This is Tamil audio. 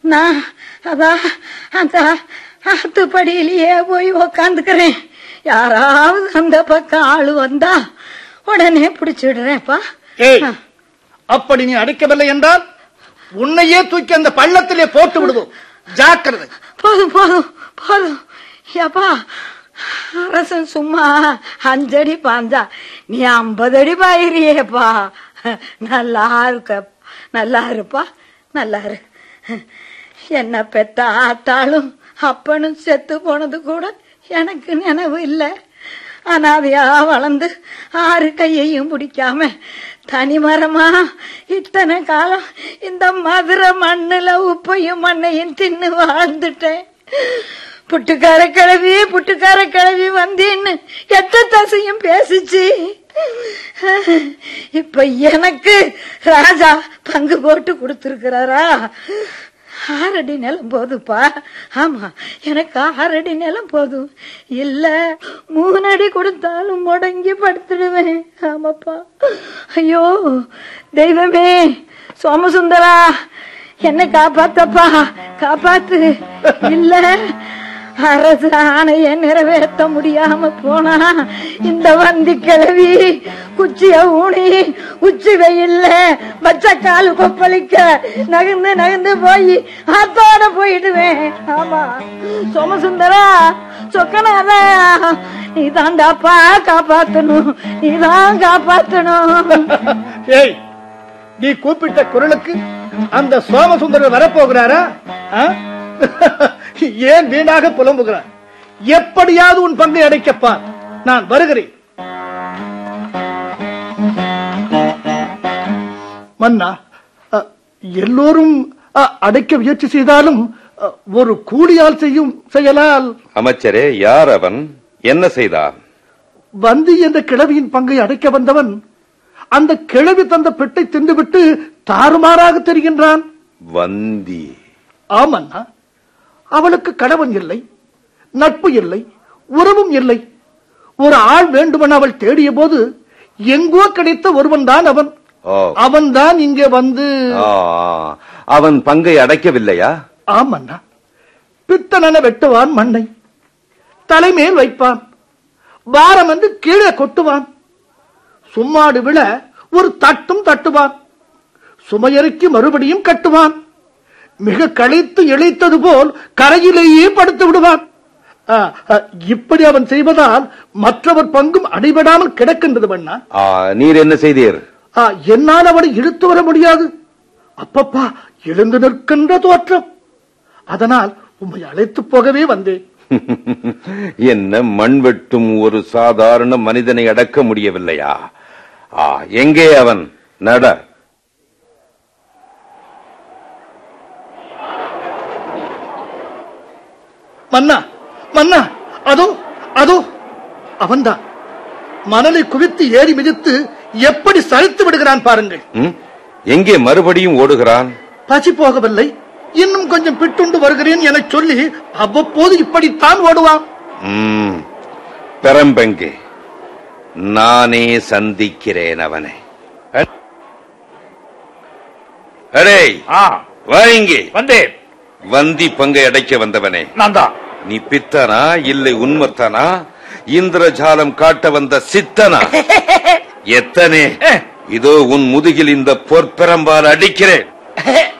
நான் அதான் அந்த ஆத்துப்படியிலேயே போய் உக்காந்துக்கிறேன் யாராவது அந்த பக்கம் ஆளு வந்தா உடனே பிடிச்சிடுறேன்ப்பா ஏய் அப்படி நீ அடைக்கவில்லை என்றால் உன்னையே தூக்கி அந்த பள்ளத்திலே போட்டு விடுவோம் ஜாக்கிரதை போதும் போதும் போதும் ஏப்பா அரசன் சும்மா அஞ்சடி பாஞ்சா நீ ஐம்பது அடி பாயிறியேப்பா நல்லா இருக்க நல்லா இருப்பா நல்லா இரு என்ன பெத்த ஆத்தாளும் அப்பனும் செத்து போனது கூட எனக்கு நினைவு இல்லை அனாதையா வளர்ந்து ஆறு கையையும் பிடிக்காம தனிமரமா இத்தனை காலம் இந்த மதுரை மண்ணுல உப்பையும் மண்ணையும் தின்னு வாழ்ந்துட்டேன் புட்டுக்கார கிழவி புட்டுக்கார கிழவி வந்தேன்னு எத்த தசையும் பேசிச்சு இப்ப எனக்கு ராஜா பங்கு போட்டு கொடுத்திருக்கிறாரா ஆறடி நிலம் போதுப்பா ஆமா எனக்கு ஆறடி நிலம் போதும் இல்ல மூணடி கொடுத்தாலும் முடங்கி படுத்துடுவேன் ஆமாப்பா ஐயோ தெய்வமே சோமசுந்தரா என்ன காப்பாத்தப்பா காப்பாத்து இல்ல அரசு ஆணைய நிறைவேற்ற முடியாம போனா இந்த வந்தி கிழவி குச்சிய ஊனி உச்சி வெயில்ல பச்ச காலு கொப்பளிக்க நகர்ந்து நகர்ந்து போய் ஆத்தோட போயிடுவேன் ஆமா சோமசுந்தரா சொக்கனாத நீ தாண்டாப்பா காப்பாத்தணும் நீதான் காப்பாத்தணும் ஏய் நீ கூப்பிட்ட குரலுக்கு அந்த சோமசுந்தரர் வரப்போகிறாரா ஆ? ஏன் வீணாக புலம்புகிறார் எப்படியாவது உன் பங்கை அடைக்கப்பார் நான் வருகிறேன் மன்னா அ, எல்லோரும் அ, அடைக்க முயற்சி செய்தாலும் அ, ஒரு கூலியால் செய்யும் செயலால் அமைச்சரே யார் அவன் என்ன செய்தான் வந்தி என்ற கிழவியின் பங்கை அடைக்க வந்தவன் அந்த கிழவி தந்த பெட்டை தின்றுவிட்டு தாறுமாறாக தெரிகின்றான் வந்தி ஆமண்ணா அவளுக்கு கணவன் இல்லை நட்பு இல்லை உறவும் இல்லை ஒரு ஆள் வேண்டுமென அவள் தேடிய போது எங்கோ கிடைத்த ஒருவன் தான் அவன் ஓ அவன் தான் இங்கே வந்து ஆ, அவன் பங்கை அடைக்கவில்லையா ஆமண்ணா பித்தனென வெட்டுவான் மண்ணை தலைமேல் வைப்பான் வாரம் வந்து கீழே கொட்டுவான் சும்மாடு விழ ஒரு தட்டும் தட்டுவான் சுமையறுக்கி மறுபடியும் கட்டுவான் மிக களைத்து இழைத்தது போல் கரையிலேயே படுத்து விடுவான் ஆ, ஆ, இப்படி அவன் செய்வதால் மற்றவர் பங்கும் அடிபடாமல் கிடக்கின்றது மண்ணா ஆ, நீர் என்ன செய்தீர் ஆ, என்னால் அவனை இழுத்து வர முடியாது அப்பப்பா எழுந்து நிற்கின்ற தோற்றம் அதனால் உம்மை அழைத்து போகவே வந்தேன் என்ன மண் வெட்டும் ஒரு சாதாரண மனிதனை அடக்க முடியவில்லையா ஆ, எங்கே அவன் நட மன்னா மன்னா அதோ அதோ அவன்தான் மணலை குவித்து ஏறி மிதித்து எப்படி சரித்து விடுகிறான் பாருங்கள் ம்? எங்கே மறுபடியும் ஓடுகிறான் பசி போகவில்லை இன்னும் கொஞ்சம் பிட்டுண்டு வருகிறேன் என சொல்லி அவ்வப்போது இப்படித்தான் ஓடுவான் ம், பெரம்பெங்கே நானே சந்திக்கிறேன் அவனை அ- அடே ஆ வா இங்கே வந்தேன் வந்தி பங்கை அடைக்க வந்தவனே நான் தான் நீ பித்தனா இல்லை உண்மத்தனா இந்திரஜாலம் காட்ட வந்த சித்தனா எத்தனே இதோ உன் முதுகில் இந்த பொற்பெரம்பால் அடிக்கிறேன்